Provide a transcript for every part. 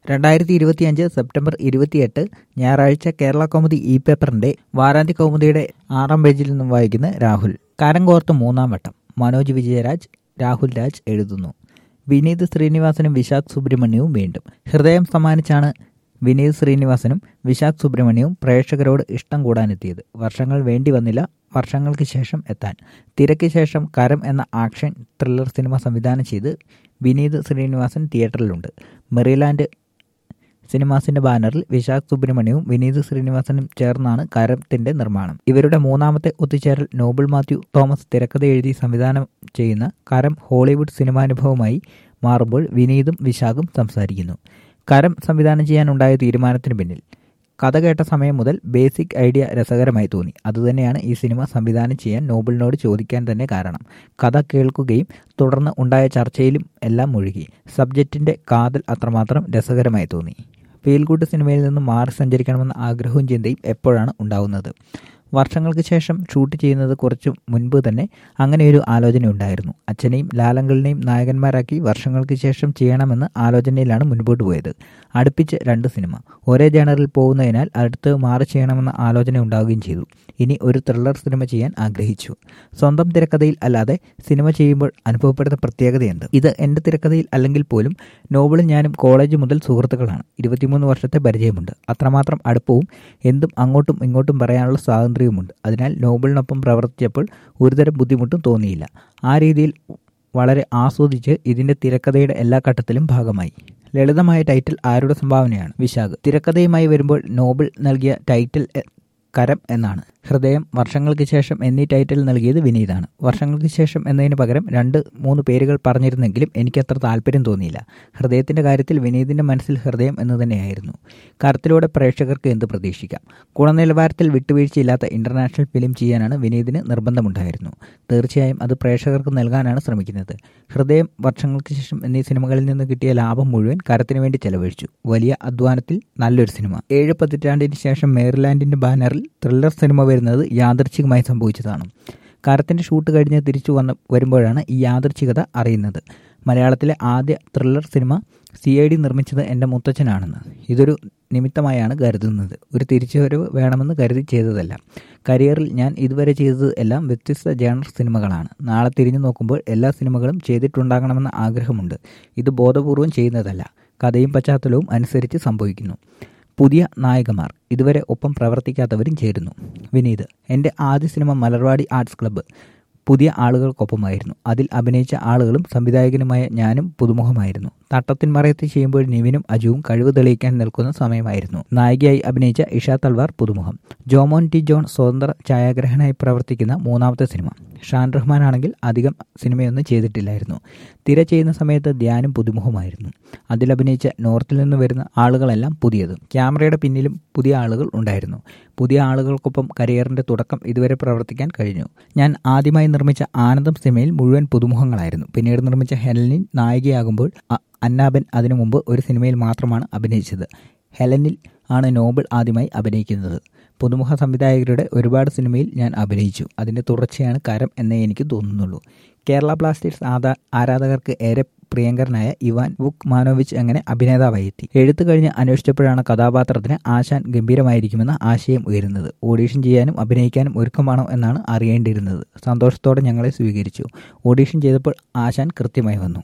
രണ്ടായിരത്തി ഇരുപത്തിയഞ്ച് സെപ്റ്റംബർ ഇരുപത്തിയെട്ട് ഞായറാഴ്ച കേരള കൗമുദി ഇ പേപ്പറിന്റെ വാരാന്ത്യ കൗമുദിയുടെ ആറാം പേജിൽ നിന്നും വായിക്കുന്ന രാഹുൽ കരം കോർത്ത് മൂന്നാം വട്ടം മനോജ് വിജയരാജ് രാഹുൽ രാജ് എഴുതുന്നു വിനീത് ശ്രീനിവാസനും വിശാഖ് സുബ്രഹ്മണ്യവും വീണ്ടും ഹൃദയം സമ്മാനിച്ചാണ് വിനീത് ശ്രീനിവാസനും വിശാഖ് സുബ്രഹ്മണ്യവും പ്രേക്ഷകരോട് ഇഷ്ടം കൂടാനെത്തിയത് വർഷങ്ങൾ വേണ്ടി വന്നില്ല വർഷങ്ങൾക്ക് ശേഷം എത്താൻ തിരക്ക് ശേഷം കരം എന്ന ആക്ഷൻ ത്രില്ലർ സിനിമ സംവിധാനം ചെയ്ത് വിനീത് ശ്രീനിവാസൻ തിയേറ്ററിലുണ്ട് മെറിലാൻഡ് സിനിമാസിന്റെ ബാനറിൽ വിശാഖ് സുബ്രഹ്മണ്യവും വിനീത് ശ്രീനിവാസനും ചേർന്നാണ് കരത്തിന്റെ നിർമ്മാണം ഇവരുടെ മൂന്നാമത്തെ ഒത്തുചേരൽ നോബിൾ മാത്യു തോമസ് തിരക്കഥ എഴുതി സംവിധാനം ചെയ്യുന്ന കരം ഹോളിവുഡ് സിനിമാനുഭവമായി മാറുമ്പോൾ വിനീതും വിശാഖും സംസാരിക്കുന്നു കരം സംവിധാനം ചെയ്യാനുണ്ടായ തീരുമാനത്തിന് പിന്നിൽ കഥ കേട്ട സമയം മുതൽ ബേസിക് ഐഡിയ രസകരമായി തോന്നി അതുതന്നെയാണ് ഈ സിനിമ സംവിധാനം ചെയ്യാൻ നോബിളിനോട് ചോദിക്കാൻ തന്നെ കാരണം കഥ കേൾക്കുകയും തുടർന്ന് ഉണ്ടായ ചർച്ചയിലും എല്ലാം മുഴുകി സബ്ജക്റ്റിന്റെ കാതൽ അത്രമാത്രം രസകരമായി തോന്നി ഫീൽ ഗുഡ് സിനിമയിൽ നിന്നും മാറി സഞ്ചരിക്കണമെന്ന ആഗ്രഹവും ചിന്തയും എപ്പോഴാണ് ഉണ്ടാവുന്നത് വർഷങ്ങൾക്ക് ശേഷം ഷൂട്ട് ചെയ്യുന്നത് കുറച്ച് മുൻപ് തന്നെ അങ്ങനെയൊരു ആലോചന ഉണ്ടായിരുന്നു അച്ഛനെയും ലാലങ്കളിനെയും നായകന്മാരാക്കി വർഷങ്ങൾക്ക് ശേഷം ചെയ്യണമെന്ന് ആലോചനയിലാണ് മുൻപോട്ട് പോയത് അടുപ്പിച്ച് രണ്ട് സിനിമ ഒരേ ജേണറിൽ പോകുന്നതിനാൽ അടുത്ത് മാറി ചെയ്യണമെന്ന ആലോചന ഉണ്ടാവുകയും ചെയ്തു ഇനി ഒരു ത്രില്ലർ സിനിമ ചെയ്യാൻ ആഗ്രഹിച്ചു സ്വന്തം തിരക്കഥയിൽ അല്ലാതെ സിനിമ ചെയ്യുമ്പോൾ അനുഭവപ്പെടുന്ന പ്രത്യേകതയുണ്ട് ഇത് എൻ്റെ തിരക്കഥയിൽ അല്ലെങ്കിൽ പോലും നോബിളും ഞാനും കോളേജ് മുതൽ സുഹൃത്തുക്കളാണ് ഇരുപത്തിമൂന്ന് വർഷത്തെ പരിചയമുണ്ട് അത്രമാത്രം അടുപ്പവും എന്തും അങ്ങോട്ടും ഇങ്ങോട്ടും പറയാനുള്ള സ്വാതന്ത്ര്യവുമുണ്ട് അതിനാൽ നോബിളിനൊപ്പം പ്രവർത്തിച്ചപ്പോൾ ഒരുതരം ബുദ്ധിമുട്ടും തോന്നിയില്ല ആ രീതിയിൽ വളരെ ആസ്വദിച്ച് ഇതിന്റെ തിരക്കഥയുടെ എല്ലാ ഘട്ടത്തിലും ഭാഗമായി ലളിതമായ ടൈറ്റിൽ ആരുടെ സംഭാവനയാണ് വിശാഖ് തിരക്കഥയുമായി വരുമ്പോൾ നോബിൾ നൽകിയ ടൈറ്റിൽ കരം എന്നാണ് ഹൃദയം വർഷങ്ങൾക്ക് ശേഷം എന്നീ ടൈറ്റിൽ നൽകിയത് വിനീതാണ് വർഷങ്ങൾക്ക് ശേഷം എന്നതിന് പകരം രണ്ട് മൂന്ന് പേരുകൾ പറഞ്ഞിരുന്നെങ്കിലും എനിക്കത്ര താല്പര്യം തോന്നിയില്ല ഹൃദയത്തിന്റെ കാര്യത്തിൽ വിനീതിന്റെ മനസ്സിൽ ഹൃദയം എന്ന് തന്നെയായിരുന്നു കരത്തിലൂടെ പ്രേക്ഷകർക്ക് എന്ത് പ്രതീക്ഷിക്കാം ഗുണനിലവാരത്തിൽ വിട്ടുവീഴ്ചയില്ലാത്ത ഇന്റർനാഷണൽ ഫിലിം ചെയ്യാനാണ് വിനീതിന് നിർബന്ധമുണ്ടായിരുന്നു തീർച്ചയായും അത് പ്രേക്ഷകർക്ക് നൽകാനാണ് ശ്രമിക്കുന്നത് ഹൃദയം വർഷങ്ങൾക്ക് ശേഷം എന്നീ സിനിമകളിൽ നിന്ന് കിട്ടിയ ലാഭം മുഴുവൻ കരത്തിന് വേണ്ടി ചെലവഴിച്ചു വലിയ അധ്വാനത്തിൽ നല്ലൊരു സിനിമ ഏഴ് പതിറ്റാണ്ടിന് ശേഷം മേറിലാൻഡിന്റെ ബാനറിൽ ത്രില്ലർ സിനിമ വരുന്നത് യാദർച്ഛികമായി സംഭവിച്ചതാണ് കരത്തിന്റെ ഷൂട്ട് കഴിഞ്ഞ് തിരിച്ചു വന്ന വരുമ്പോഴാണ് ഈ യാദർച്ഛികത അറിയുന്നത് മലയാളത്തിലെ ആദ്യ thriller cinema C I D നിർമ്മിച്ചത് എൻ്റെ മുത്തച്ഛനാണെന്ന് ഇതൊരു നിമിത്തമായാണ് കരുതുന്നത് ഒരു തിരിച്ചുവരവ് വേണമെന്ന് കരുതി ചെയ്തതല്ല കരിയറിൽ ഞാൻ ഇതുവരെ ചെയ്തത് എല്ലാം വ്യത്യസ്ത ജേണർ സിനിമകളാണ് നാളെ തിരിഞ്ഞു നോക്കുമ്പോൾ എല്ലാ സിനിമകളും ചെയ്തിട്ടുണ്ടാകണമെന്ന ആഗ്രഹമുണ്ട് ഇത് ബോധപൂർവം ചെയ്യുന്നതല്ല കഥയും പശ്ചാത്തലവും അനുസരിച്ച് സംഭവിക്കുന്നു പുതിയ നായകമാർ ഇതുവരെ ഒപ്പം പ്രവർത്തിക്കാത്തവരും ചേരുന്നു വിനീത് എൻ്റെ ആദ്യ സിനിമ മലർവാടി ആർട്സ് ക്ലബ്ബ് പുതിയ ആളുകൾക്കൊപ്പമായിരുന്നു അതിൽ അഭിനയിച്ച ആളുകളും സംവിധായകനുമായ ഞാനും പുതുമുഖമായിരുന്നു തട്ടത്തിൻ മറയത്ത് ചെയ്യുമ്പോൾ നിവിനും അജുവും കഴിവ് തെളിയിക്കാൻ നിൽക്കുന്ന സമയമായിരുന്നു നായികയായി അഭിനയിച്ച ഇഷ തൽവാർ പുതുമുഖം ജോമോൻ ടി ജോൺ സ്വതന്ത്ര ഛായാഗ്രഹനായി പ്രവർത്തിക്കുന്ന മൂന്നാമത്തെ സിനിമ ഷാൻ റഹ്മാൻ ആണെങ്കിൽ അധികം സിനിമയൊന്നും ചെയ്തിട്ടില്ലായിരുന്നു തിര ചെയ്യുന്ന സമയത്ത് ധ്യാനും പുതുമുഖമായിരുന്നു അതിൽ അഭിനയിച്ച നോർത്തിൽ നിന്ന് വരുന്ന ആളുകളെല്ലാം പുതിയത് ക്യാമറയുടെ പിന്നിലും പുതിയ ആളുകൾ ഉണ്ടായിരുന്നു പുതിയ ആളുകൾക്കൊപ്പം കരിയറിന്റെ തുടക്കം ഇതുവരെ പ്രവർത്തിക്കാൻ കഴിഞ്ഞു ഞാൻ ആദ്യമായി നിർമ്മിച്ച ആനന്ദം സിനിമയിൽ മുഴുവൻ പുതുമുഖങ്ങളായിരുന്നു പിന്നീട് നിർമ്മിച്ച ഹെലനിൽ നായികയാകുമ്പോൾ അന്നാബൻ അതിനു മുമ്പ് ഒരു സിനിമയിൽ മാത്രമാണ് അഭിനയിച്ചത് ഹെലനിൽ ആണ് നോബിൾ ആദ്യമായി അഭിനയിക്കുന്നത് പുതുമുഖ സംവിധായകരുടെ ഒരുപാട് സിനിമയിൽ ഞാൻ അഭിനയിച്ചു അതിൻ്റെ തുടർച്ചയാണ് കരം എന്നേ എനിക്ക് തോന്നുന്നുള്ളൂ കേരള ബ്ലാസ്റ്റേഴ്സ് ആധാ ആരാധകർക്ക് ഏറെ പ്രിയങ്കരനായ ഇവാൻ വുക് മാനോവിച്ച് അങ്ങനെ അഭിനേതാവായി എത്തി എഴുത്തു കഴിഞ്ഞ് അന്വേഷിച്ചപ്പോഴാണ് കഥാപാത്രത്തിന് ആശാൻ ഗംഭീരമായിരിക്കുമെന്ന ആശയം ഉയരുന്നത് ഓഡീഷൻ ചെയ്യാനും അഭിനയിക്കാനും ഒരുക്കമാണോ എന്നാണ് അറിയേണ്ടിയിരുന്നത് സന്തോഷത്തോടെ ഞങ്ങളെ സ്വീകരിച്ചു ഓഡീഷൻ ചെയ്തപ്പോൾ ആശാൻ കൃത്യമായി വന്നു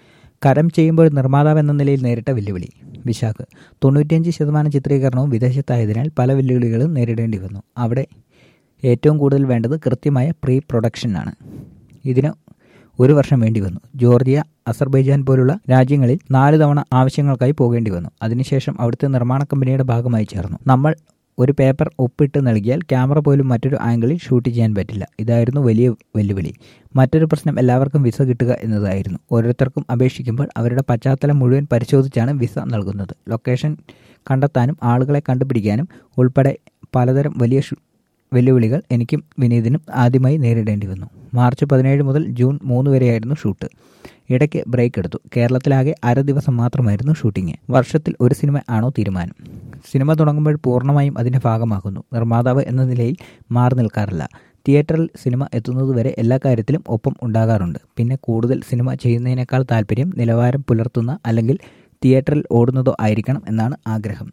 കരം ചെയ്യുമ്പോൾ നിർമ്മാതാവ് എന്ന നിലയിൽ നേരിട്ട വെല്ലുവിളി വിശാഖ് തൊണ്ണൂറ്റിയഞ്ച് ശതമാനം ചിത്രീകരണവും വിദേശത്തായതിനാൽ പല വെല്ലുവിളികളും നേരിടേണ്ടി വന്നു അവിടെ ഏറ്റവും കൂടുതൽ വേണ്ടത് കൃത്യമായ പ്രീ പ്രൊഡക്ഷനാണ് ഇതിന് ഒരു വർഷം വേണ്ടി വന്നു ജോർജിയ അസർബൈജാൻ പോലുള്ള രാജ്യങ്ങളിൽ നാല് തവണ ആവശ്യങ്ങൾക്കായി പോകേണ്ടി വന്നു അതിനുശേഷം അവിടുത്തെ നിർമ്മാണ കമ്പനിയുടെ ഭാഗമായി ചേർന്നു നമ്മൾ ഒരു പേപ്പർ ഒപ്പിട്ട് നൽകിയാൽ ക്യാമറ പോലും മറ്റൊരു ആംഗിളിൽ ഷൂട്ട് ചെയ്യാൻ പറ്റില്ല ഇതായിരുന്നു വലിയ വെല്ലുവിളി മറ്റൊരു പ്രശ്നം എല്ലാവർക്കും വിസ കിട്ടുക എന്നതായിരുന്നു ഓരോരുത്തർക്കും അപേക്ഷിക്കുമ്പോൾ അവരുടെ പശ്ചാത്തലം മുഴുവൻ പരിശോധിച്ചാണ് വിസ നൽകുന്നത് ലൊക്കേഷൻ കണ്ടെത്താനും ആളുകളെ കണ്ടുപിടിക്കാനും ഉൾപ്പെടെ പലതരം വലിയ വെല്ലുവിളികൾ എനിക്കും വിനീതിനും ആദ്യമായി നേരിടേണ്ടി വന്നു മാർച്ച് പതിനേഴ് മുതൽ ജൂൺ മൂന്ന് വരെയായിരുന്നു ഷൂട്ട് ഇടയ്ക്ക് ബ്രേക്ക് എടുത്തു കേരളത്തിലാകെ അര ദിവസം മാത്രമായിരുന്നു ഷൂട്ടിംഗ് വർഷത്തിൽ ഒരു സിനിമ ആണോ തീരുമാനം സിനിമ തുടങ്ങുമ്പോൾ പൂർണ്ണമായും അതിൻ്റെ ഭാഗമാകുന്നു നിർമ്മാതാവ് എന്ന നിലയിൽ മാറി നിൽക്കാറില്ല തിയേറ്ററിൽ സിനിമ എത്തുന്നതുവരെ എല്ലാ കാര്യത്തിലും ഒപ്പം ഉണ്ടാകാറുണ്ട് പിന്നെ കൂടുതൽ സിനിമ ചെയ്യുന്നതിനേക്കാൾ താല്പര്യം നിലവാരം പുലർത്തുന്ന അല്ലെങ്കിൽ തിയേറ്ററിൽ ഓടുന്നതോ ആയിരിക്കണം എന്നാണ് ആഗ്രഹം